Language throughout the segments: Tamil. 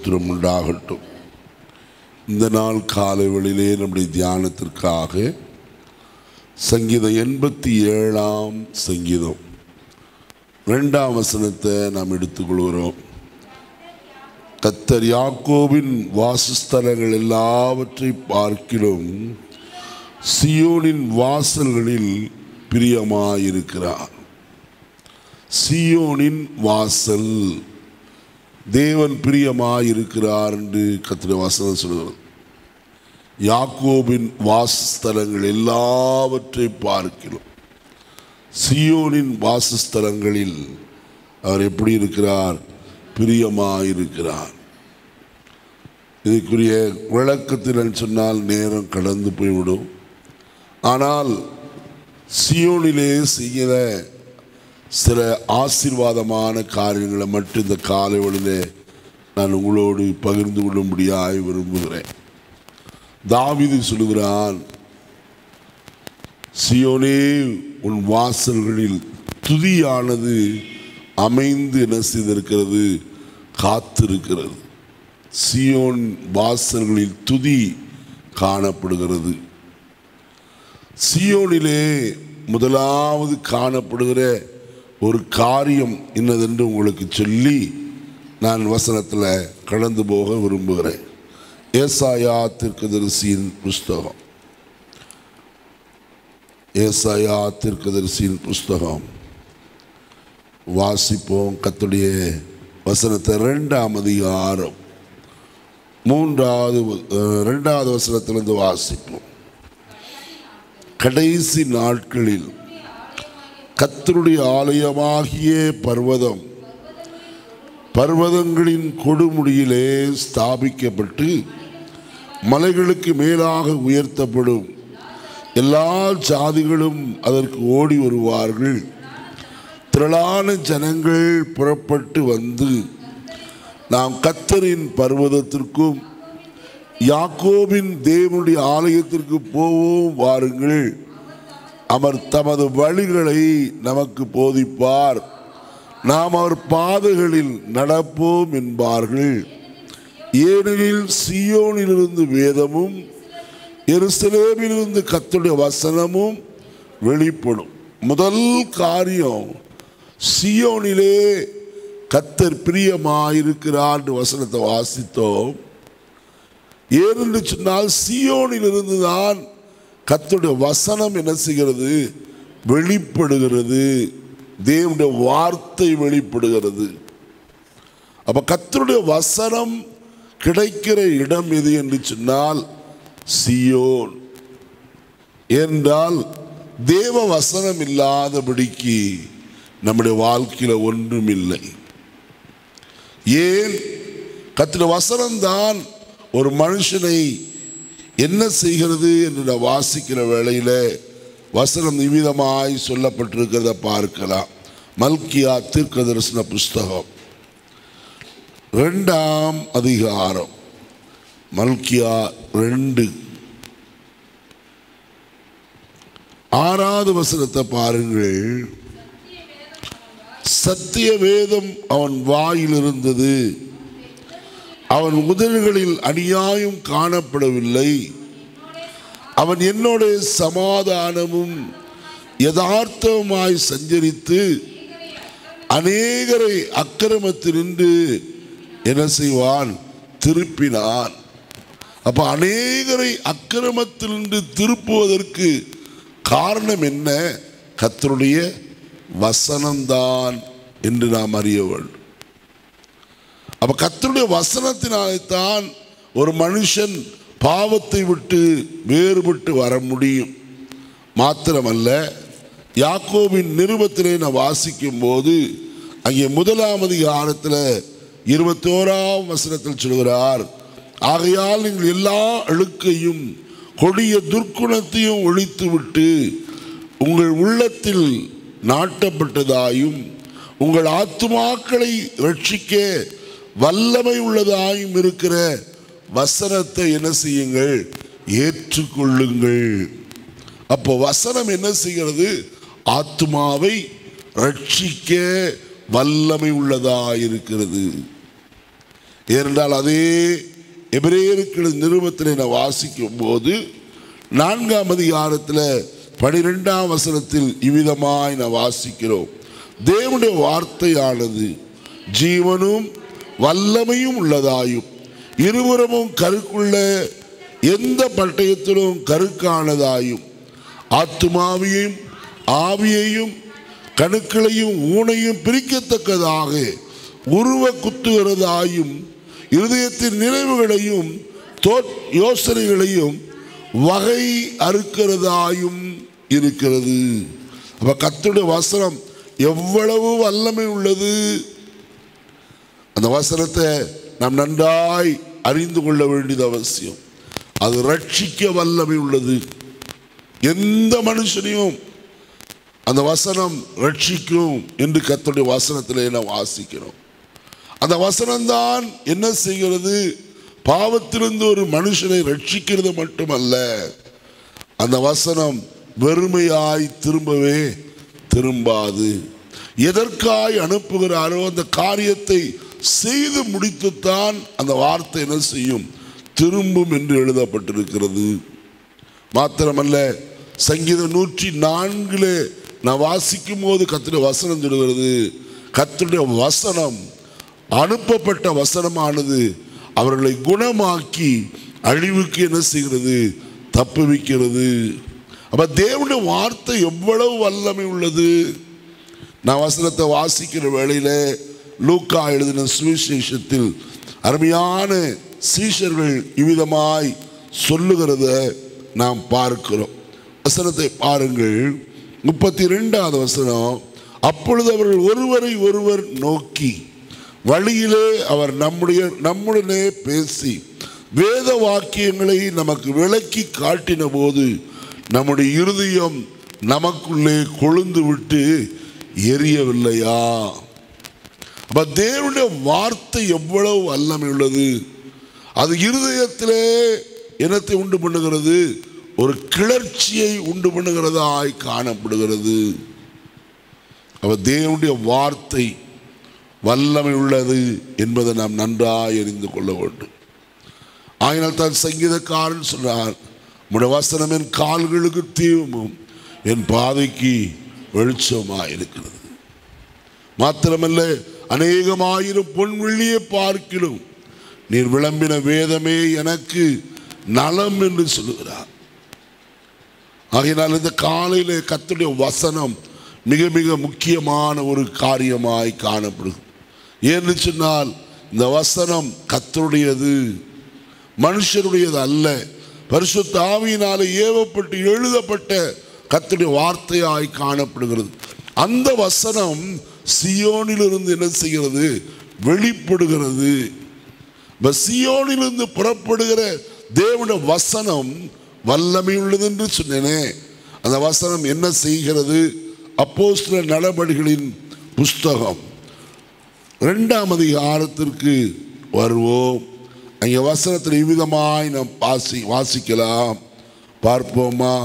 ஸ்தோத்திரம் உண்டாகட்டும் இந்த நாள் காலை வேளையிலே நம்முடைய தியானத்திற்காக சங்கீதம் எண்பத்தி ஏழாம் சங்கீதம் ரெண்டாம் வசனத்தை நாம் எடுத்துக்கொள்கிறோம் கத்தர் யாக்கோபின் வாசஸ்தலங்கள் எல்லாவற்றை பார்க்கிலும் சியோனின் வாசல்களில் பிரியமாயிருக்கிறார் சியோனின் வாசல் தேவன் பிரியமாயிருக்கிறார் என்று கத்திர வசனம் சொல்கிறது யாக்கோபின் வாசஸ்தலங்கள் எல்லாவற்றை பார்க்கிறோம் சியோனின் வாசஸ்தலங்களில் அவர் எப்படி இருக்கிறார் பிரியமாயிருக்கிறார் இதுக்குரிய விளக்கத்தில் சொன்னால் நேரம் கடந்து போய்விடும் ஆனால் சியோனிலே செய்கிற சில ஆசீர்வாதமான காரியங்களை மட்டும் இந்த காலை வழியிலே நான் உங்களோடு பகிர்ந்து கொள்ளும்படியாய் விரும்புகிறேன் தாவீது சொல்லுகிறான் சியோனே உன் வாசல்களில் துதியானது அமைந்து என்ன செய்திருக்கிறது காத்திருக்கிறது சியோன் வாசல்களில் துதி காணப்படுகிறது சியோனிலே முதலாவது காணப்படுகிற ஒரு காரியம் இன்னதென்று உங்களுக்கு சொல்லி நான் வசனத்தில் கடந்து போக விரும்புகிறேன் ஏசாயா தீர்க்கதரிசியின் புஸ்தகம் ஏசாயா தீர்க்கதரிசியின் புஸ்தகம் வாசிப்போம் கத்துடைய வசனத்தை ரெண்டாம் அதிகாரம் மூன்றாவது அஹ், ரெண்டாவது வசனத்திலிருந்து வாசிப்போம் கடைசி நாட்களில் கத்தருடைய ஆலயமாகிய பர்வதம் பர்வதங்களின் கொடுமுடியிலே ஸ்தாபிக்கப்பட்டு மலைகளுக்கு மேலாக உயர்த்தப்படும் எல்லா ஜாதிகளும் அதற்கு ஓடி வருவார்கள் திரளான ஜனங்கள் புறப்பட்டு வந்து நாம் கத்தரின் பர்வதத்திற்கும் யாக்கோபின் தேவனுடைய ஆலயத்திற்கு போவோம் வாருங்கள் அவர் தமது வழிகளை நமக்கு போதிப்பார் நாம் அவர் பாதைகளில் நடப்போம் என்பார்கள் ஏனெனில் சியோனிலிருந்து வேதமும் எருசலேமிலிருந்து கத்துடைய வசனமும் வெளிப்படும் முதல் காரியம் சியோனிலே கத்தர் பிரியமாயிருக்கிறார் என்று வசனத்தை வாசித்தோம் ஏனென்று சொன்னால் சியோனிலிருந்து தான் கர்த்தருடைய வசனம் என்ன செய்கிறது வெளிப்படுகிறது தேவனுடைய வார்த்தை வெளிப்படுகிறது அப்ப கர்த்தருடைய வசனம் கிடைக்கிற இடம் எது என்று சொன்னால் சியோன் என்றால் தேவ வசனம் இல்லாதபடிக்கு நம்முடைய வாழ்க்கையில ஒன்றும் இல்லை ஏன் கத்திர வசனம்தான் ஒரு மனுஷனை என்ன செய்கிறது என்று நான் வாசிக்கிற வேளையில வசனம் நிமிதமாய் சொல்லப்பட்டிருக்கிறத பார்க்கலாம் மல்கியா தீர்க்க தரிசன புஸ்தகம் ரெண்டாம் அதிகாரம் மல்கியா ரெண்டு ஆறாவது வசனத்தை பாருங்கள் சத்திய வேதம் அவன் வாயில் இருந்தது அவன் உதடுகளில் அநியாயம் காணப்படவில்லை அவன் என்னோட சமாதானமும் யதார்த்தமாய் சஞ்சரித்து அநேகரை அக்கிரமத்தினின்று என்ன செய்வான் திருப்பினான் அப்ப அநேகரை அக்கிரமத்திலிருந்து திருப்புவதற்கு காரணம் என்ன கர்த்தருடைய வசனம்தான் என்று நாம் அறிய வேண்டும் அப்ப கர்த்தருடைய வசனத்தினால்தான் ஒரு மனுஷன் பாவத்தை விட்டு வேறுபட்டு வர முடியும் மாத்திரமல்ல யாக்கோபின் நிருபத்திலே நான் வாசிக்கும் போது அங்கே முதலாம் அதிகாரத்தில் இருபத்தோராம் வசனத்தில் சொல்கிறார் ஆகையால் நீங்கள் எல்லா அழுக்கையும் கொடிய துர்க்குணத்தையும் ஒழித்துவிட்டு உங்கள் உள்ளத்தில் நாட்டப்பட்டதாயும் உங்கள் ஆத்துமாக்களை ரட்சிக்க வல்லமை உள்ளதாயும் இருக்கிற வசனத்தை என்ன செய்யுங்கள் ஏற்றுக்கொள்ளுங்கள் அப்போ வசனம் என்ன செய்கிறது ஆத்துமாவை ரட்சிக்க வல்லமை உள்ளதா இருக்கிறது ஏனென்றால் அதே எபிரேயருக்கு நிருபத்தில் நான் வாசிக்கும் போது நான்காம் அதிகாரத்தில் பனிரெண்டாம் வசனத்தில் இவ்விதமாய் நான் வாசிக்கிறோம் தேவனுடைய வார்த்தையானது ஜீவனும் வல்லமையும் உள்ளதாயும் இருபுறமும் கருக்குள்ள எந்த பட்டயத்திலும் கருக்கானதாயும் ஆத்துமாவையும் ஆவியையும் கணுக்களையும் ஊனையும் பிரிக்கத்தக்கதாக உருவ குத்துகிறதாயும் இருதயத்தின் நினைவுகளையும் தோ யோசனைகளையும் வகை அறுக்கிறதாயும் இருக்கிறது அப்ப கத்துடைய வசனம் எவ்வளவு வல்லமை உள்ளது அந்த வசனத்தை நாம் நன்றாய் அறிந்து கொள்ள வேண்டியது அவசியம் அது ரட்சிக்க வல்லமை உள்ளது எந்த மனுஷனையும் அந்த வசனம் ரட்சிக்கும் என்று கத்துடைய வசனத்திலே நாம் வாசிக்கிறோம் அந்த வசனம்தான் என்ன செய்கிறது பாவத்திலிருந்து ஒரு மனுஷனை ரட்சிக்கிறது மட்டுமல்ல அந்த வசனம் வெறுமையாய் திரும்பவே திரும்பாது எதற்காய் அனுப்புகிறாரோ அந்த காரியத்தை செய்து முடித்துத்தான் அந்த வார்த்தை என்ன செய்யும் திரும்பும் என்று எழுதப்பட்டிருக்கிறது மாத்திரமல்ல சங்கீதம் நூற்றி நான்கிலே நான் வாசிக்கும் போது கத்துடைய வசனம் சொல்லுகிறது கத்துடைய வசனம் அனுப்பப்பட்ட வசனமானது அவர்களை குணமாக்கி அழிவுக்கு என்ன செய்கிறது தப்புவிக்கிறது அப்ப தேவனுடைய வார்த்தை எவ்வளவு வல்லமை உள்ளது நான் வசனத்தை வாசிக்கிற வேளையில லூக்கா எழுதின சுவிசேஷத்தில் அருமையான சீஷர்கள் இவ்விதமாய் சொல்லுகிறத நாம் பார்க்கிறோம் வசனத்தை பாருங்கள் முப்பத்தி ரெண்டாவது வசனம் அப்பொழுது அவர்கள் ஒருவரை ஒருவர் நோக்கி வழியிலே அவர் நம்முடைய நம்முடனே பேசி வேத வாக்கியங்களை நமக்கு விளக்கி காட்டின போது நம்முடைய இருதயம் நமக்குள்ளே கொழுந்து விட்டு எரியவில்லையா அப்ப தேவனுடைய வார்த்தை எவ்வளவு வல்லமை உள்ளது அது இருதயத்திலே என்னத்தை உண்டு பண்ணுகிறது ஒரு கிளர்ச்சியை உண்டு பண்ணுகிறதாய் காணப்படுகிறது அப்ப தேவனுடைய வார்த்தை வல்லமை உள்ளது என்பதை நாம் நன்றாய் அறிந்து கொள்ள வேண்டும் ஆயினால் தான் சங்கீதக்காரன் சொன்னார் உடைய வசனம் என் கால்களுக்கு தீவமும் என் பாதைக்கு வெளிச்சமாக இருக்கிறது மாத்திரமல்ல அநேகமாயிரம் பொன் வெள்ளியை பார்க்கிலும் நீர் விளம்பின வேதமே எனக்கு நலம் என்று சொல்லுகிறார் ஆகையினால் இந்த காலையில கத்துடைய வசனம் மிக மிக முக்கியமான ஒரு காரியமாய் காணப்படுது ஏன்னு சொன்னால் இந்த வசனம் கத்தருடையது மனுஷருடையது அல்ல பரிசுத்த ஆவியினாலே ஏவப்பட்டு எழுதப்பட்ட கத்துடைய வார்த்தையாய் காணப்படுகிறது அந்த வசனம் சியோனிலிருந்து என்ன செய்கிறது வெளிப்படுகிறது இப்ப சியோனிலிருந்து புறப்படுகிற தேவனுடைய வசனம் வல்லமை உள்ளது என்று சொன்னேனே அந்த வசனம் என்ன செய்கிறது அப்போஸ்தல நடபடிகளின் புஸ்தகம் இரண்டாம் அதிகாரத்திற்கு வருவோம் அங்கே வசனத்தில் இவ்விதமாய் நாம் வாசி வாசிக்கலாம் பார்ப்போமா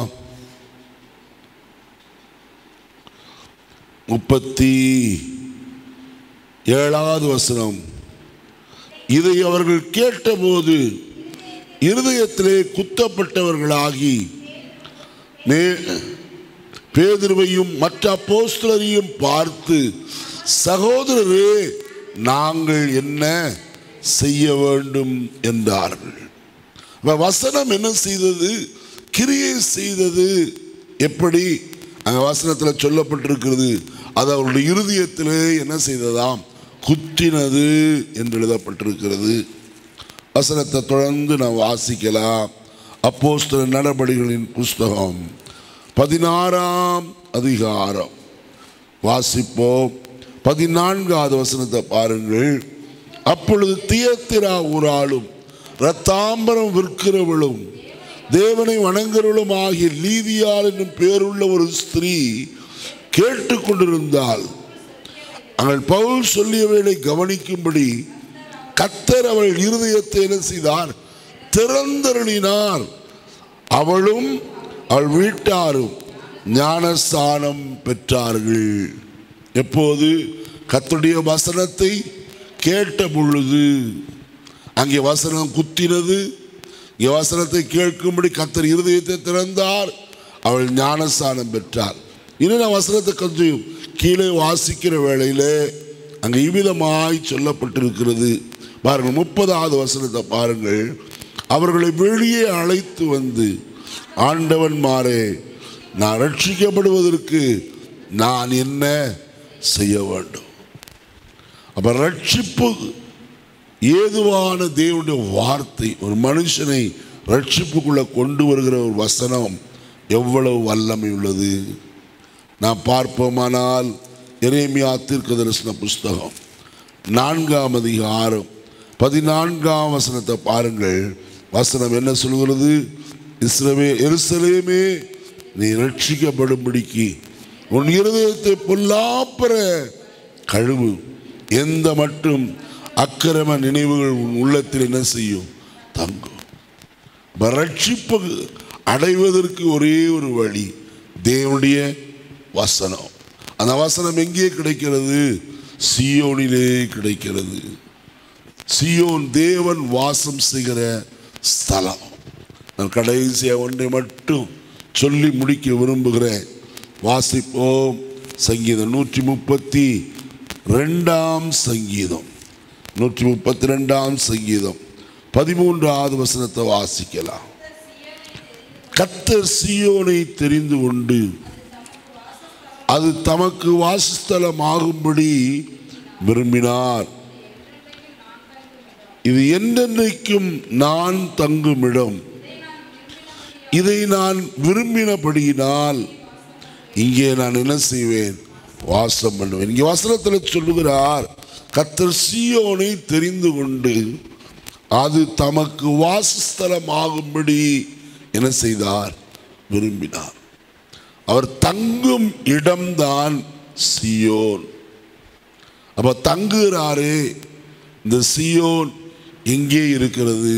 முப்பத்தி ஏழாவது வசனம் இதை அவர்கள் கேட்டபோது இருதயத்திலே குத்தப்பட்டவர்களாகி மே- பேதுருவையும் மற்ற அப்போஸ்தலரையும் பார்த்து சகோதரரே நாங்கள் என்ன செய்ய வேண்டும் என்றார்கள் அப்ப வசனம் என்ன செய்தது கிரியை செய்தது எப்படி அங்க வசனத்தில் சொல்லப்பட்டிருக்கிறது அது அவருடைய இருதயத்திலே என்ன செய்ததாம் குத்தினது என்று எழுதப்பட்டிருக்கிறது வசனத்தை தொடர்ந்து நாம் வாசிக்கலாம் அப்போஸ்தல நடபடிகளின் புஸ்தகம் பதினாறாம் அதிகாரம் வாசிப்போம் பதினான்காவது வசனத்தை பாருங்கள் அப்பொழுது தியத்திரா ஊராளும் ரத்தாம்பரம் விற்கிறவளும் தேவனை வணங்குறவளும் ஆகிய லீதியால் என்னும் பேருள்ள ஒரு ஸ்திரீ கேட்டுக்கொண்டிருந்தாள் அவள் பவுல் சொல்லியவைகளை கவனிக்கும்படி கத்தர் அவள் இருதயத்தை என்ன செய்தார் திறந்தருளினார் அவளும் அவள் வீட்டாரும் ஞானஸ்தானம் பெற்றார்கள் எப்போது கத்துடைய வசனத்தை கேட்ட பொழுது அங்கே வசனம் குத்தினது இங்கே வசனத்தை கேட்கும்படி கத்தர் இருதயத்தை திறந்தார் அவள் ஞானஸ்தானம் பெற்றார் இன்னும் நான் வசனத்தை கொஞ்சம் கீழே வாசிக்கிற வேளையிலே அங்கே இவ்விதமாய் சொல்லப்பட்டிருக்கிறது பாருங்கள் முப்பதாவது வசனத்தை பாருங்கள் அவர்களை வெளியே அழைத்து வந்து ஆண்டவன்மாரே நான் ரட்சிக்கப்படுவதற்கு நான் என்ன செய்ய வேண்டும் அப்ப ரட்சிப்பு ஏதுவான தேவனுடைய வார்த்தை ஒரு மனுஷனை ரட்சிப்புக்குள்ள கொண்டு வருகிற ஒரு வசனம் எவ்வளவு வல்லமை உள்ளது நாம் பார்ப்போமானால் எரேமியா தீர்க்க தரிசன புஸ்தகம் நான்காம் அதிகாரம் பதினான்காம் வசனத்தை பாருங்கள் வசனம் என்ன சொல்கிறது இஸ்ரவே எருசலேமே நீ ரட்சிக்கப்படும்படிக்கு உன் இருதயத்தை பொல்லாப்பற கழுவு எந்த மட்டும் அக்கிரம நினைவுகள் உன் உள்ளத்தில் என்ன செய்யும் தங்கும் அப்ப ரட்சிப்பு அடைவதற்கு ஒரே ஒரு வழி தேவனுடைய வசனம் அந்த வசனம் எங்கே கிடைக்கிறது சியோனிலே கிடைக்கிறது சியோன் தேவன் வாசம் செய்கிற ஸ்தலம் நான் கடைசியாக ஒன்றை மட்டும் சொல்லி முடிக்க விரும்புகிறேன் வாசிப்போம் சங்கீதம் நூற்றி முப்பத்தி ரெண்டாம் சங்கீதம் நூற்றி முப்பத்தி ரெண்டாம் சங்கீதம் பதிமூன்றாவது வசனத்தை வாசிக்கலாம் கத்தர் சியோனை தெரிந்து கொண்டு அது தமக்கு வாசஸ்தலமாகும்படி விரும்பினார் இது என்றென்றைக்கும் நான் தங்குமிடம் இதை நான் விரும்பினபடியினால் இங்கே நான் என்ன செய்வேன் வாசம் பண்ணுவேன் இங்கே வசனத்தில் சொல்லுகிறார் கத்தர் சியோனை தெரிந்து கொண்டு அது தமக்கு வாசஸ்தலமாகும்படி என்ன செய்தார் விரும்பினார் அவர் தங்கும் இடம்தான் சியோன் அப்ப தங்குகிறாரே இந்த சியோன் எங்கே இருக்கிறது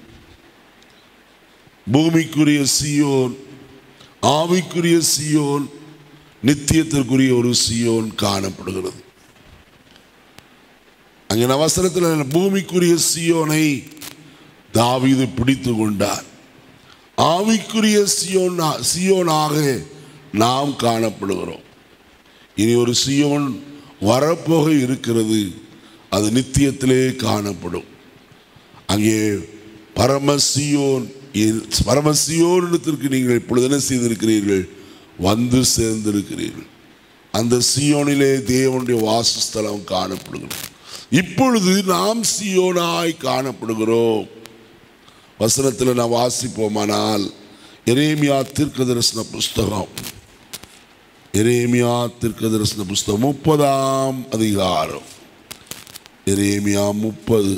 பூமிக்குரிய சியோன் ஆவிக்குரிய சியோன் நித்தியத்திற்குரிய ஒரு சியோன் காணப்படுகிறது அங்கே அவசரத்தில் பூமிக்குரிய சியோனை தாவீது பிடித்து கொண்டார் ஆவிக்குரிய சியோனா சியோனாக நாம் காணப்படுகிறோம் இனி ஒரு சியோன் வரப்போக இருக்கிறது அது நித்தியத்திலே காணப்படும் அங்கே பரமசியோன் பரமசியோனிடத்திற்கு நீங்கள் இப்பொழுது என்ன செய்திருக்கிறீர்கள் வந்து சேர்ந்திருக்கிறீர்கள் அந்த சியோனிலே தேவனுடைய வாசஸ்தலம் காணப்படுகிறது இப்பொழுது நாம் சியோனாய் காணப்படுகிறோம் வசனத்தில் நான் வாசிப்போமானால் எரேமியா தீர்க்க தரிசன புஸ்தகம் எரேமியா தீர்க்க தரிசன புஸ்தகம் முப்பதாம் அதிகாரம் எரேமியா முப்பது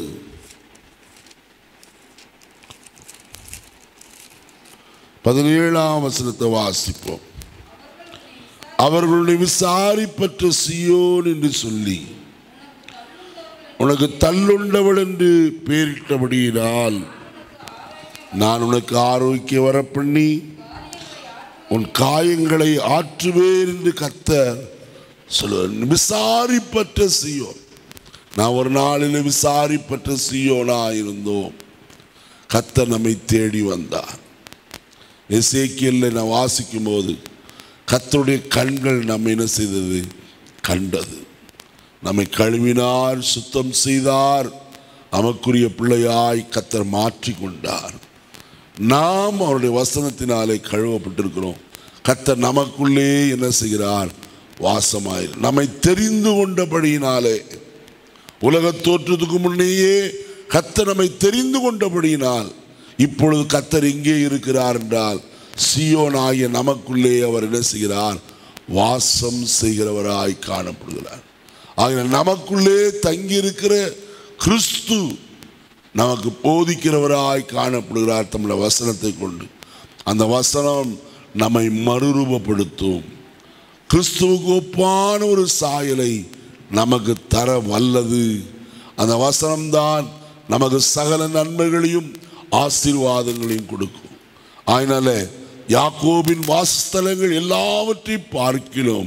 பதினேழாம் வசனத்தை வாசிப்போம் அவர்களுடைய விசாரிப்பற்ற சியோன் என்று சொல்லி உனக்கு தள்ளுண்டவள் என்று பெயரிட்டபடியினால் நான் உனக்கு ஆரோக்கிய வர பண்ணி உன் காயங்களை ஆற்றுவேன் என்று கத்தர் சொல்லுவேன் விசாரிப்பற்ற சியோன் நான் ஒரு நாளில் விசாரிப்பற்ற சியோனா இருந்தோம் கத்தர் நம்மை தேடி வந்தார் எசேக்கியல்ல நான் வாசிக்கும் போது கத்தருடைய கண்கள் நம்ம என்ன செய்தது கண்டது நம்மை கழுவினார் சுத்தம் செய்தார் நமக்குரிய பிள்ளையாய் கத்தர் மாற்றி கொண்டார் நாம் அவருடைய வசனத்தினாலே கழுவப்பட்டிருக்கிறோம் கத்தர் நமக்குள்ளே என்ன செய்கிறார் வாசமாய் நம்மை தெரிந்து கொண்டபடியினாலே உலக தோற்றத்துக்கு முன்னேயே கத்தர் நம்மை தெரிந்து கொண்டபடியினால் இப்பொழுது கத்தர் எங்கே இருக்கிறார் என்றால் சியோன் ஆகிய நமக்குள்ளே அவர் என்ன செய்கிறார் வாசம் செய்கிறவராய் காணப்படுகிறார் ஆகிய நமக்குள்ளே தங்கியிருக்கிற கிறிஸ்து நமக்கு போதிக்கிறவராய் காணப்படுகிறார் தம்முடைய வசனத்தை கொண்டு அந்த வசனம் நம்மை மறுரூபப்படுத்தும் கிறிஸ்துவுக்கு ஒப்பான ஒரு சாயலை நமக்கு தர வல்லது அந்த வசனம்தான் நமக்கு சகல நன்மைகளையும் ஆசீர்வாதங்களையும் கொடுக்கும் அதனால யாக்கோபின் வாசஸ்தலங்கள் எல்லாவற்றையும் பார்க்கிறோம்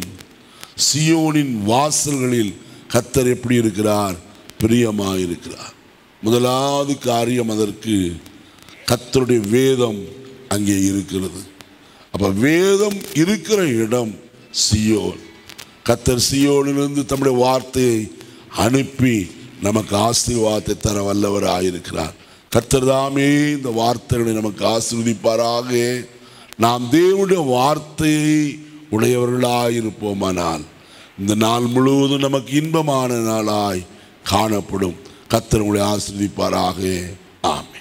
சியோனின் வாசல்களில் கத்தர் எப்படி இருக்கிறார் பிரியமாக இருக்கிறார் முதலாவது காரியம் அதற்கு கர்த்தருடைய வேதம் அங்கே இருக்கிறது அப்ப வேதம் இருக்கிற இடம் சியோன் கத்தர் சியோனிலிருந்து தம்முடைய வார்த்தையை அனுப்பி நமக்கு ஆசீர்வாதத்தை தர வல்லவராயிருக்கிறார் கத்தர் தாமே இந்த வார்த்தைகளை நமக்கு ஆசீர்வதிப்பாராக நாம் தேவனுடைய வார்த்தையை உடையவர்களாயிருப்போமானால் இந்த நாள் முழுவதும் நமக்கு இன்பமான நாளாய் காணப்படும் கத்தர் உங்களை ஆசீர்வதிப்பாராக ஆமென்